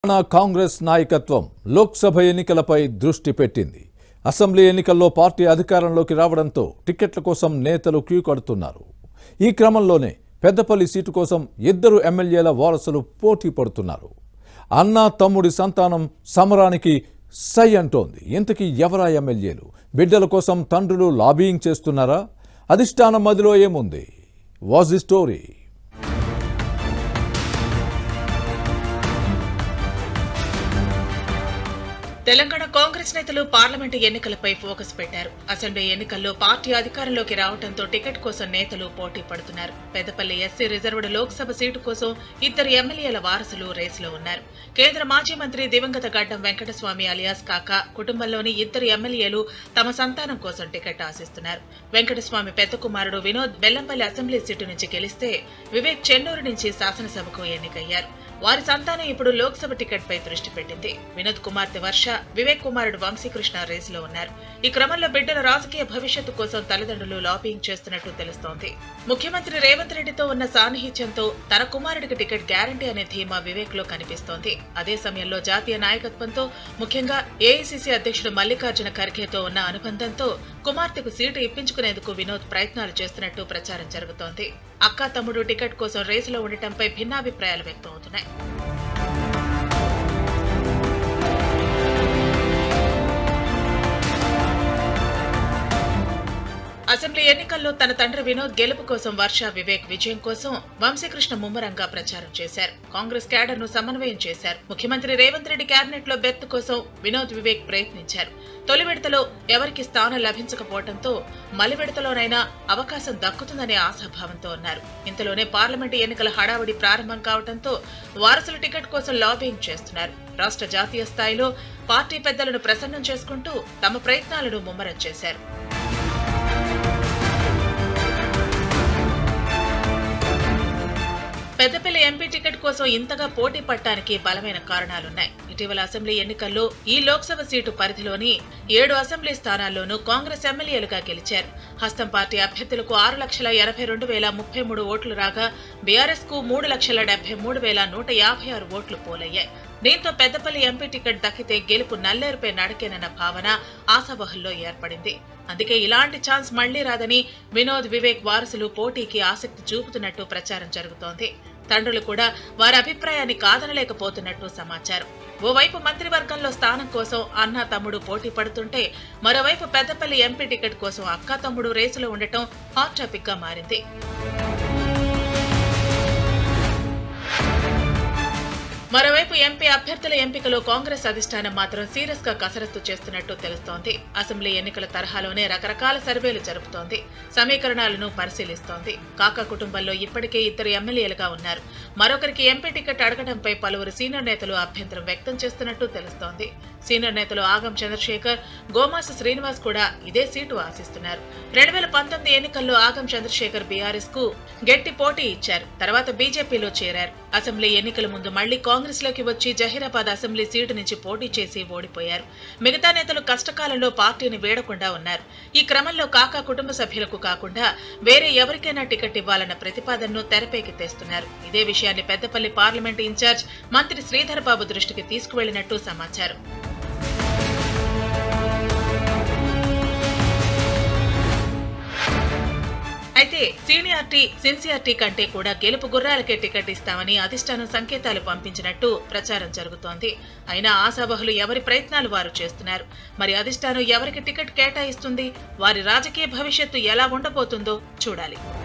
తెలంగాణ కాంగ్రెస్ నాయకత్వం లోక్సభ ఎన్నికలపై దృష్టి పెట్టింది అసెంబ్లీ ఎన్నికల్లో పార్టీ అధికారంలోకి రావడంతో టికెట్ల కోసం నేతలు క్యూ కడుతున్నారు ఈ క్రమంలోనే పెద్దపల్లి సీటు కోసం ఇద్దరు ఎమ్మెల్యేల వారసులు పోటీ పడుతున్నారు అన్న తమ్ముడి సంతానం సమరానికి సై అంటోంది ఇంతకీ ఎవరా ఎమ్మెల్యేలు బిడ్డల కోసం తండ్రులు లాబీయింగ్ చేస్తున్నారా అధిష్టానం మదిలో ఏముంది was the story Telangana Congress నేతలు పార్లమెంటు ఎన్నికలపై ఫోకస్ పెట్టారు అసెంబ్లీ ఎన్నికల్లో పార్టీ అధికారంలోకి రావడంతో టికెట్ కోసం నేతలు పోటీ పడుతున్నారు Peddapalli SC reserved Lok Sabha seat కోసం ఇద్దరు ఎమ్మెల్యేల వారసులు రేసులో ఉన్నారు కేంద్ర మాజీ మంత్రి దివంగత గడ్డం వెంకటస్వామి అలియాస్ కాకా కుటుంబంలోని ఇద్దరు ఎమ్మెల్యేలు తమ సంతానం కోసం టికెట్ ఆశిస్తున్నారు వెంకటస్వామి పెద్ద కుమారుడు వినోద్ బెల్లంపల్లి అసెంబ్లీ సీటు నుంచి గెలిస్తే వివేక్ చెన్నూరు నుంచి శాసనసభకు ఎన్నికయ్యారు వారి సంతానం ఇప్పుడు లోక్సభ టికెట్ పై దృష్టి పెట్టింది వినోద్ కుమార్తె వర్ష వివేక్ కుమారుడు వంశీకృష్ణ రేసులో ఉన్నారు ఈ క్రమంలో బిడ్డల రాజకీయ భవిష్యత్తు కోసం తల్లిదండ్రులు లాబింగ్ చేస్తున్నట్టు తెలుస్తోంది ముఖ్యమంత్రి రేవంత్ రెడ్డితో ఉన్న సాన్నిహిత్యంతో తన కుమారుడికి టికెట్ గ్యారంటీ అనే ధీమా వివేక్ లో కనిపిస్తోంది అదే సమయంలో జాతీయ నాయకత్వంతో ముఖ్యంగా ఏఐసీసీ అధ్యక్షుడు మల్లికార్జున ఖర్గేతో ఉన్న అనుబంధంతో కుమార్తెకు సీటు ఇప్పించుకునేందుకు వినోద్ ప్రయత్నాలు చేస్తున్నట్టు ప్రచారం జరుగుతోంది అక్క తమ్ముడు టికెట్ కోసం రేసులో ఉండటంపై భిన్నాభిప్రాయాలు వ్యక్తమవుతున్నాయి అసెంబ్లీ ఎన్నికల్లో తన తండ్రి వినోద్ గెలుపు కోసం వర్ష వివేక్ విజయం కోసం వంశీకృష్ణ ముమ్మరంగా ప్రచారం చేశారు కాంగ్రెస్ క్యాడర్ ను సమన్వయం చేశారు ముఖ్యమంత్రి రేవంత్ రెడ్డి కేబినెట్ లో బెర్త్ కోసం వినోద్ వివేక్ ప్రయత్నించారు తొలి విడతలో ఎవరికి స్థానం లభించకపోవడంతో మలి విడతలోనైనా అవకాశం దక్కుతుందనే ఆశాభావంతో ఉన్నారు ఇంతలోనే పార్లమెంటు ఎన్నికల హడావుడి ప్రారంభం కావడంతో వారసుల టికెట్ కోసం లాబింగ్ చేస్తున్నారు రాష్ట్ర జాతీయ స్థాయిలో పార్టీ పెద్దలను ప్రసన్నం చేసుకుంటూ తమ ప్రయత్నాలను ముమ్మరం చేశారు పెద్దపల్లి ఎంపీ టికెట్ కోసం ఇంతగా పోటీ పడటానికి బలమైన కారణాలున్నాయి ఇటీవల అసెంబ్లీ ఎన్నికల్లో ఈ లోక్సభ సీటు పరిధిలోని ఏడు అసెంబ్లీ స్థానాల్లోనూ కాంగ్రెస్ ఎమ్మెల్యేలుగా గెలిచారు హస్తం పార్టీ అభ్యర్థులకు ఆరు లక్షల ఎనభై రెండు వేల ముప్పై మూడు ఓట్లు రాగా బీఆర్ఎస్ కు మూడు లక్షల డెబ్బై మూడు వేల నూట యాభై ఆరు ఓట్లు పోలయ్యాయి దీంతో పెద్దపల్లి ఎంపీ టికెట్ దక్కితే గెలుపు నల్లేరుపై నడకేనన్న భావన ఆశావహుల్లో ఏర్పడింది అందుకే ఇలాంటి ఛాన్స్ మళ్లీ రాదని వినోద్ వివేక్ వారసులు పోటీకి ఆసక్తి చూపుతున్నట్టు ప్రచారం జరుగుతోంది తండ్రులు కూడా వారి అభిప్రాయాన్ని కాదనలేకపోతున్నట్టు సమాచారం ఓవైపు మంత్రివర్గంలో స్థానం కోసం అన్న తమ్ముడు పోటీ పడుతుంటే మరోవైపు పెద్దపల్లి ఎంపీ టికెట్ కోసం అక్క తమ్ముడు రేసులో ఉండటం హాట్ టాపిక్ గా మారింది మరోవైపు ఎంపీ అభ్యర్థుల ఎంపికలో కాంగ్రెస్ అధిష్టానం మాత్రం సీరియస్ గా కసరత్తు చేస్తున్నట్టు తెలుస్తోంది అసెంబ్లీ ఎన్నికల తరహాలోనే రకరకాల సర్వేలు జరుపుతోంది సమీకరణాలను పరిశీలిస్తోంది కాకా కుటుంబంలో ఇప్పటికే ఇద్దరు ఎమ్మెల్యేలుగా ఉన్నారు మరొకరికి ఎంపీ టికెట్ అడగడంపై పలువురు సీనియర్ నేతలు అభ్యంతరం వ్యక్తం చేస్తున్నట్టు తెలుస్తోంది సీనియర్ నేతలు ఆగం చంద్రశేఖర్ గోమాస శ్రీనివాస్ కూడా ఇదే సీటు ఆశిస్తున్నారు రెండు వేల పంతొమ్మిది ఎన్నికల్లో ఆగం చంద్రశేఖర్ బీఆర్ఎస్ కు గట్టి పోటీ ఇచ్చారు తర్వాత బీజేపీలో చేరారు అసెంబ్లీ ఎన్నికల ముందు మళ్లీ కాంగ్రెస్ లోకి వచ్చి జహీరాబాద్ అసెంబ్లీ సీటు నుంచి పోటీ చేసి ఓడిపోయారు మిగతా నేతలు కష్టకాలంలో పార్టీని వీడకుండా ఉన్నారు ఈ క్రమంలో కాకా కుటుంబ సభ్యులకు కాకుండా వేరే ఎవరికైనా టికెట్ ఇవ్వాలన్న ప్రతిపాదనను తెరపైకి తెస్తున్నారు ఇదే విషయాన్ని పెద్దపల్లి పార్లమెంటు ఇన్ఛార్జ్ మంత్రి శ్రీధర్ బాబు దృష్టికి తీసుకువెళ్లినట్టు సమాచారం అయితే సీనియారిటీ సిన్సియారిటీ కంటే కూడా గెలుపు గుర్రాలకే టికెట్ ఇస్తామని అధిష్టానం సంకేతాలు పంపించినట్టు ప్రచారం జరుగుతోంది అయినా ఆశాబహులు ఎవరి ప్రయత్నాలు వారు చేస్తున్నారు మరి అధిష్టానం ఎవరికి టికెట్ కేటాయిస్తుంది వారి రాజకీయ భవిష్యత్తు ఎలా ఉండబోతుందో చూడాలి